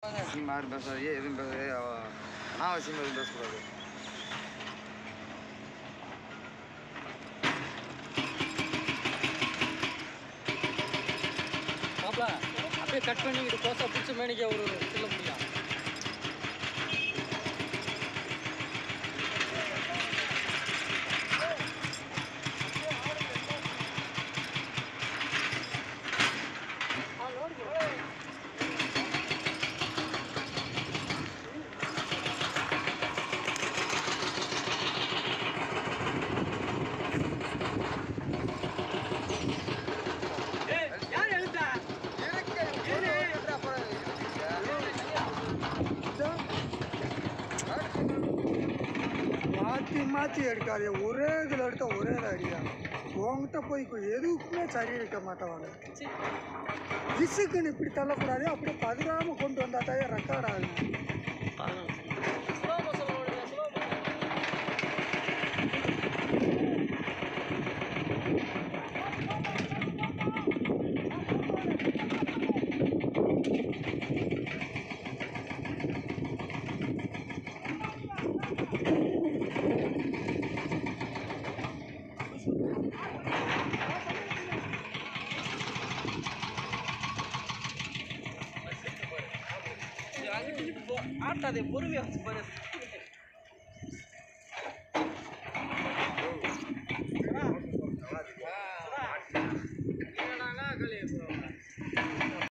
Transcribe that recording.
அசிங்கமாக யாரும் பேசாதீங்க எதுவும் பேச அனாவசியமாக எதுவும் பேசக்கூடாது மாப்பிள அப்படியே கட் பண்ணி இது கோசா பிடிச்ச மேனிக்க ஒரு சொல்ல முடியும் மாற்றி மாற்றி எடுக்காதே ஒரே இதில் எடுத்தால் ஒரே அடியா உங்ககிட்ட போய் கொ- எதுக்குமே சரி இருக்க மாட்டேவாங்க விசுக்குன்னு இப்படி தள்ளக்கூடாது அப்படியே பதுராமல் கொண்டு வந்தால் தான் ரெக்கார்ட் ஆகும் ஆட்டாதே பொறுமையாக பாரு